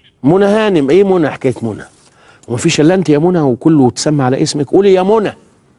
منى هانم ايه منى حكايه منى ومفيش الا انت يا منى وكله تسمى على اسمك قولي يا منى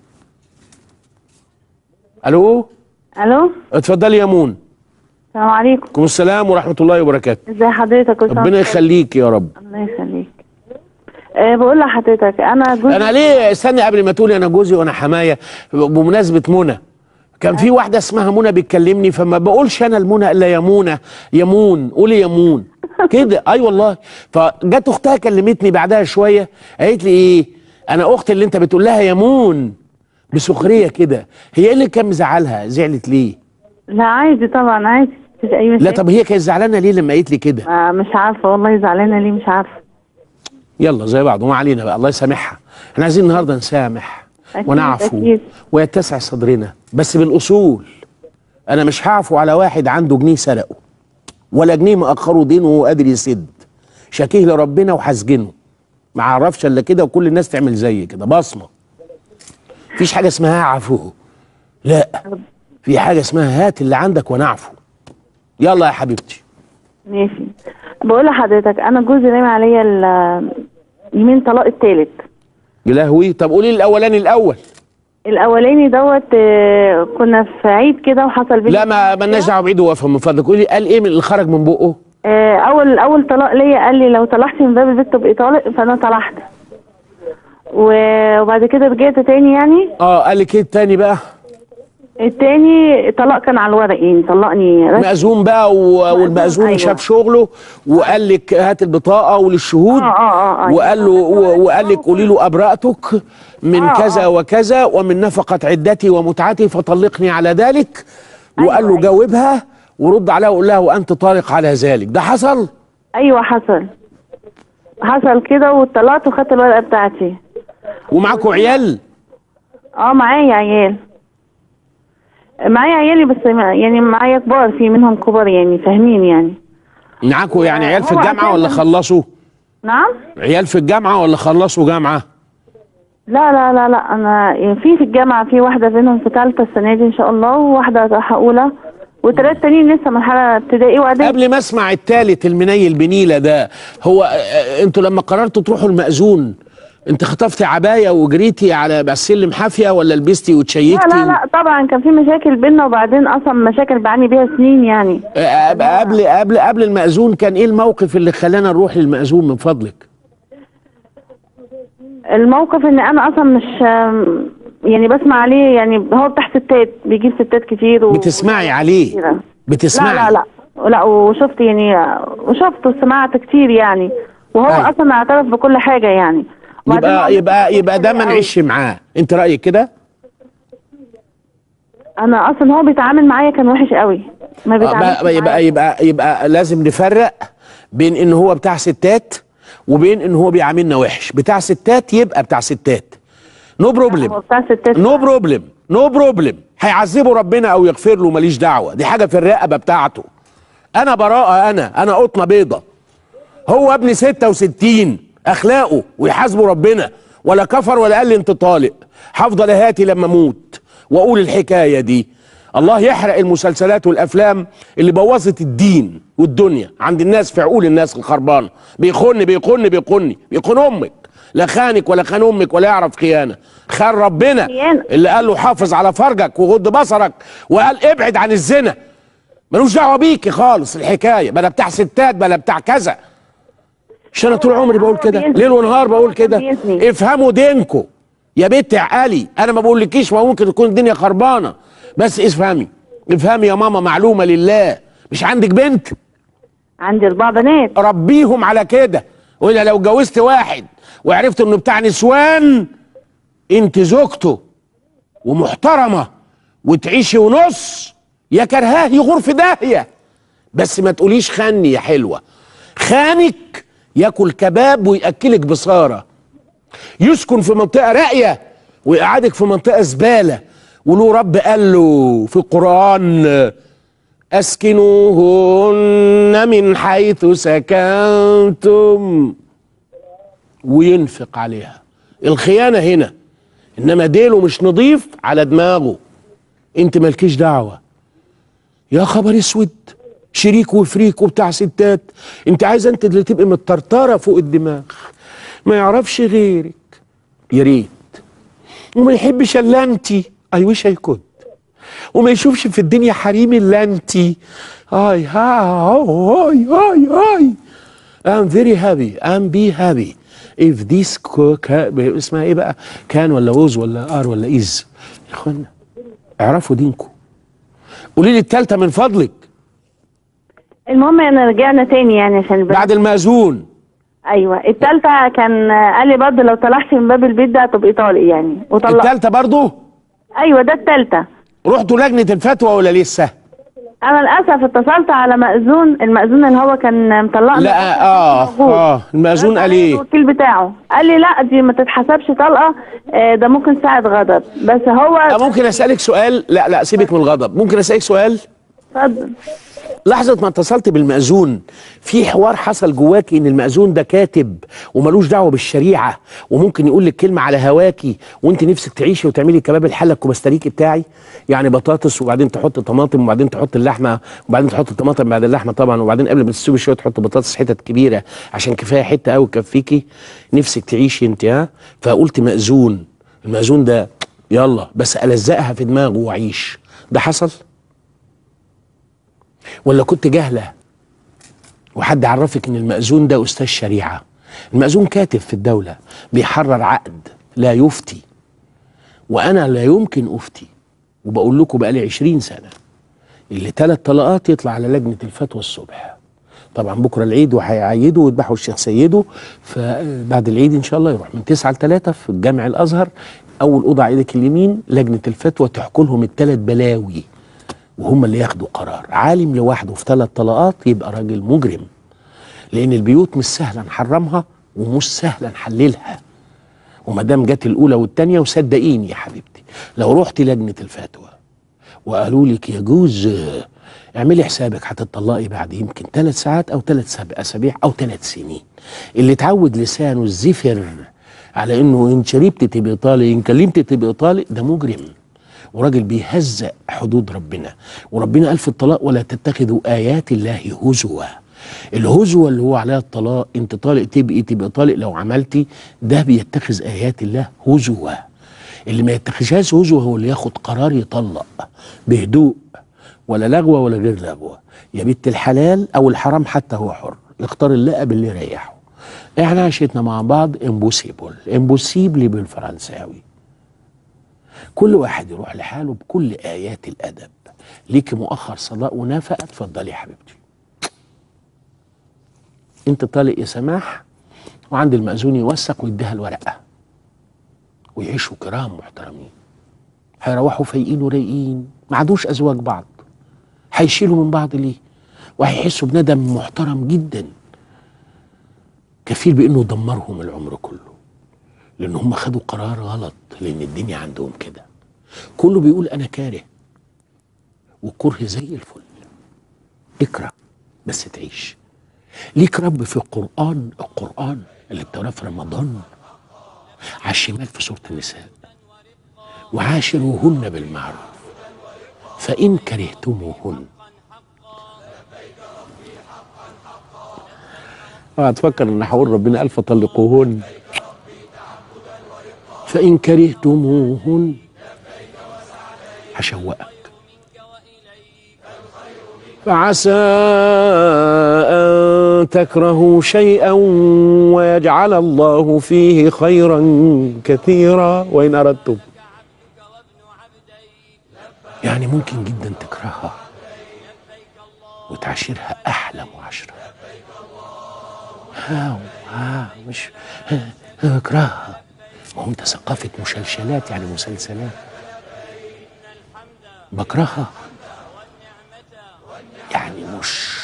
الو الو اتفضلي يا منى السلام عليكم عليكم السلام ورحمه الله وبركاته ازي حضرتك كل سنة ربنا وانت يخليك يا رب طيب. الله يخليك أه بقول لحضرتك انا جوزي انا ليه استني قبل ما تقولي انا جوزي وانا حمايه بمناسبه منى كان في واحده اسمها منى بتكلمني فما بقولش انا المنى الا يا منى يمون قولي يمون كده اي والله فجت اختها كلمتني بعدها شويه قالت لي ايه انا اختي اللي انت بتقول لها يمون بسخريه كده هي ايه اللي كان مزعلها زعلت ليه لا عادي طبعا عادي مفيش اي مشاكل لا طب هي كانت زعلانه ليه لما قالت لي كده آه مش عارفه والله زعلانه ليه مش عارفه يلا زي بعض وما علينا بقى الله يسامحها احنا عايزين النهارده نسامح أكيد، ونعفو أكيد. ويتسع صدرنا بس بالاصول انا مش هعفو على واحد عنده جنيه سرقه ولا جنيه مأخره دينه وهو قادر يسد شاكيه لربنا وحاسجنه ما عرفش الا كده وكل الناس تعمل زي كده بصمه مفيش حاجه اسمها عفو لا في حاجه اسمها هات اللي عندك ونعفو يلا يا حبيبتي ماشي بقول لحضرتك انا جوزي رامي عليا ال- يمين طلاق التالت يا لهوي طب قولي لي الاولاني الاول الاولاني دوت آه، كنا في عيد كده وحصل بينا لا ما مالناش دعوه بعيد وافهم من فضلك قولي قال ايه من اللي خرج من بقه آه، اول اول طلاق ليا قال لي لو طلعتي من باب البيت تبقي طالق فانا طلعت و- وبعد كده رجعت تاني يعني اه قال لك ايه التاني بقى التاني طلاق كان على الورق يعني طلقني رسمي. مأذون بقى و- والمأذون أيوة. شاف شغله وقال لك هات البطاقة وللشهود آه، آه، آه، وقال له و- وقال لك قولي له أبرأتك من آه، كذا آه. وكذا ومن نفقة عدتي ومتعتي فطلقني على ذلك وقال له أيوة. جاوبها ورد عليها وقول لها وأنت طارق على ذلك ده حصل ايوه حصل حصل كده واتطلقت وخدت الورقه بتاعتي ومعاكوا عيال اه معايا عيال معايا عيالي بس ما- يعني معايا كبار في منهم كبار يعني فاهمين يعني معاكوا يعني عيال في هو الجامعة ولا أساساً- خلصوا نعم عيال في الجامعة ولا خلصوا جامعة لا لا لا لا انا في في الجامعه في واحده منهم في ثالثه السنه دي ان شاء الله وواحده رايحه اولى وثلاث تانيين لسه مرحله ابتدائي واعدادي قبل ما اسمع التالت المنيل بنيلة ده هو آه، آه، انتوا لما قررتوا تروحوا المأذون انت خطفتي عباية وجريتي على السلم حافية ولا لبستي لا وتشيكتي لا لا طبعا كان في مشاكل بينا وبعدين اصلا مشاكل بعاني بيها سنين يعني آه، قبل قبل قبل المأذون كان ايه الموقف اللي خلانا نروح للمأذون من فضلك الموقف ان انا اصلا مش يعني بسمع عليه يعني هو بتاع ستات بيجيب ستات كتير و... بتسمعي عليه كتيرة. بتسمعي لا لا لا لا وشفت يعني وشفت وسمعت كتير يعني وهو أيوة. اصلا اعترف بكل حاجه يعني وبعدين هو يبقى يبقى يبقى ده ما أوي. نعيش معاه انت رأيك كده انا اصلا هو بيتعامل معايا كان وحش قوي ما آه، بيتعاملش بقى- يبقى معايا. يبقى يبقى لازم نفرق بين ان هو بتاع ستات وبين ان هو بيعاملنا وحش بتاع ستات يبقى بتاع ستات نو بروبلم هو بتاع ستات نو بروبلم نو بروبلم هيعذبه ربنا او يغفر له ماليش دعوه دي حاجه في الرقبه بتاعته انا براءه انا انا قطنه بيضه هو ابن 66 اخلاقه ويحاسبه ربنا ولا كفر ولا قال لي انت طالق هفضل هاتي لما اموت واقول الحكايه دي الله يحرق المسلسلات والافلام اللي بوظت الدين والدنيا عند الناس في عقول الناس الخربانه بيخن بيخن بيخن بيخون امك لا خانك ولا خان امك ولا يعرف خيانه خان ربنا خيانة. اللي قال له حافظ على فرجك وغض بصرك وقال ابعد عن الزنا ملوش دعوه بيكي خالص الحكايه بلا بتاع ستات بلا بتاع كذا مش انا طول عمري بقول كده بيزني. ليل ونهار بقول كده بيزني. افهموا دينكم يا بنت عقلي انا ما بقولكيش ما ممكن تكون الدنيا خربانه بس افهمي افهمي يا ماما معلومه لله مش عندك بنت عندي اربع بنات ربيهم على كده والا لو اتجوزت واحد وعرفت انه بتاع نسوان انت زوجته ومحترمه وتعيشي ونص يا كرهاه يغور في داهيه بس ما تقوليش خاني يا حلوه خانك ياكل كباب وياكلك بصاره يسكن في منطقه راقيه ويقعدك في منطقه زباله وله رب قال له في القران اسكنوهن من حيث سكنتم وينفق عليها الخيانه هنا انما ديله مش نظيف على دماغه انت مالكيش دعوه يا خبر اسود شريك وفريك وبتاع ستات انت عايزه انت اللي تبقي متطرطره فوق الدماغ ما يعرفش غيرك يا ريت وما يحبش الا انت اي ويش اي كود وما يشوفش في الدنيا حريم الا انت اي ها هاي هاي هاي I'm very happy I'm be happy if this co- ca- اسمها ايه بقى كان ولا ووز ولا ار ولا از يا اخوانا اعرفوا دينكم قولي لي التالتة من فضلك المهم ان رجعنا تاني يعني عشان البنات بعد المأذون ايوه التالتة كان قال لي برضه لو طلعتي من باب البيت ده هتبقي طالق يعني وطلع التالتة برضو ايوه ده التالتة رحتوا لجنة الفتوى ولا لسه انا للاسف اتصلت على مأذون المأذون اللي هو كان مطلقنا لا اه موجود. اه المأذون قال ايه الوكيل بتاعه قال لي لا دي ما تتحسبش طلقه آه، ده ممكن ساعه غضب بس هو آه، ممكن اسألك سؤال لا لا سيبك من الغضب ممكن اسألك سؤال اتفضل لحظة ما اتصلت بالمأذون في حوار حصل جواكي ان المأذون ده كاتب وملوش دعوة بالشريعة وممكن يقول لك كلمة على هواكي وانت نفسك تعيشي وتعملي كباب الحلة الكوبستريكي بتاعي يعني بطاطس وبعدين تحط طماطم وبعدين تحط اللحمة وبعدين تحط الطماطم بعد اللحمة طبعا وبعدين قبل ما تستوي شوية تحط بطاطس حتت كبيرة عشان كفاية حتة قوي تكفيكي نفسك تعيشي انت ها فقلت مأذون المأذون ده يلا بس ألزقها في دماغه وأعيش ده حصل؟ ولا كنت جاهله وحد عرفك ان المأذون ده استاذ شريعه المأذون كاتب في الدوله بيحرر عقد لا يفتي وانا لا يمكن افتي وبقول لكم بقالي 20 سنه اللي ثلاث طلقات يطلع على لجنه الفتوى الصبح طبعا بكره العيد وهيعيدوا ويذبحوا الشيخ سيده فبعد العيد ان شاء الله يروح من 9 ل 3 في الجامع الازهر اول اوضه على ايدك اليمين لجنه الفتوى تحكوا لهم الثلاث بلاوي وهم اللي ياخدوا قرار عالم لوحده في ثلاث طلقات يبقى راجل مجرم لان البيوت مش سهله نحرمها ومش سهله نحللها وما دام جت الاولى والثانيه وصدقيني يا حبيبتي لو رحت لجنه الفتوى وقالوا لك يجوز آه، اعملي حسابك هتطلقي بعد يمكن ثلاث ساعات او ثلاث اسابيع او ثلاث سنين اللي اتعود لسانه الزفر على انه ان شربت تبقى طالق ان كلمت تبقى طالق ده مجرم وراجل بيهزأ حدود ربنا وربنا قال في الطلاق ولا تتخذوا آيات الله هزوا الهزوة اللي هو عليها الطلاق انت طالق تبقي تبقى طالق لو عملتي ده بيتخذ آيات الله هزوا اللي ما يتخذهاش هزوة هو اللي ياخد قرار يطلق بهدوء ولا لغوة ولا غير لغوة يا بنت الحلال أو الحرام حتى هو حر يختار اللقب اللي يريحه احنا عشتنا مع بعض امبوسيبل امبوسيبل بالفرنساوي كل واحد يروح لحاله بكل آيات الأدب ليكي مؤخر صلاة ونفقة اتفضلي يا حبيبتي انت طالق يا سماح وعند المأذون يوثق ويديها الورقة ويعيشوا كرام محترمين هيروحوا فايقين ورايقين ما عادوش أزواج بعض هيشيلوا من بعض ليه وهيحسوا بندم محترم جدا كفيل بانه دمرهم العمر كله لان هم خدوا قرار غلط لان الدنيا عندهم كده كله بيقول انا كاره والكره زي الفل اكره بس تعيش ليك رب في القرآن القرآن اللي بتقراه في رمضان على الشمال في سورة النساء وعاشروهن بالمعروف فإن كرهتموهن هتفكر ان هقول ربنا قال فطلقوهن فإن كرهتموهن هشوقك فعسى أن تكرهوا شيئا ويجعل الله فيه خيرا كثيرا وإن أردتم يعني ممكن جدا تكرهها وتعاشرها أحلى معاشرة ها ها مش اكرهها ما هو انت ثقافة مشلشلات يعني مسلسلات بكرهها يعني مش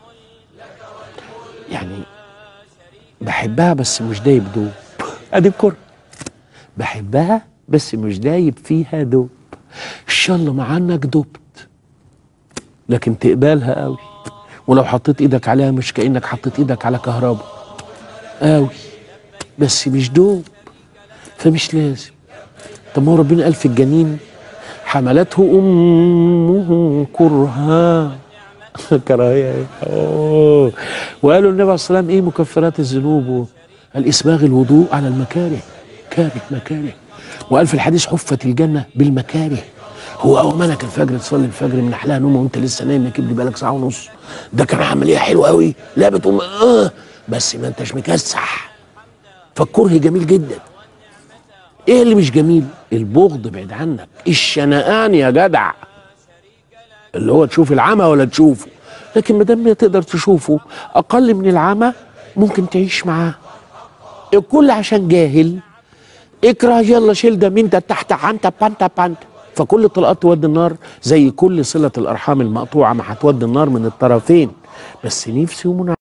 يعني بحبها بس مش دايب دوب ادي الكرة بحبها بس مش دايب فيها دوب ان شاء الله ما عنك دبت لكن تقبلها قوي ولو حطيت ايدك عليها مش كانك حطيت ايدك على كهرباء قوي بس مش دوب فمش لازم طب ما هو ربنا قال في الجنين حملته امه كرها كراهيه ايه أوه. وقالوا النبي عليه الصلاه والسلام ايه مكفرات الذنوب قال اسباغ الوضوء على المكاره كاره مكاره وقال في الحديث حفت الجنه بالمكاره هو اول ما لك الفجر تصلي الفجر من احلاها نوم وانت لسه نايم يا كبدي بقالك ساعه ونص ده كان عمليه حلوه قوي لا بتقوم اه بس ما انتش مكسح فالكره جميل جدا ايه اللي مش جميل البغض بعيد عنك الشنقان يا جدع اللي هو تشوف العمى ولا تشوفه لكن ما دام تقدر تشوفه اقل من العمى ممكن تعيش معاه الكل عشان جاهل اكره يلا شيل ده مين ده تحت عنتا بانتا بانتا فكل الطلقات تودي النار زي كل صلة الأرحام المقطوعة ما هتودي النار من الطرفين بس نفسي ومنع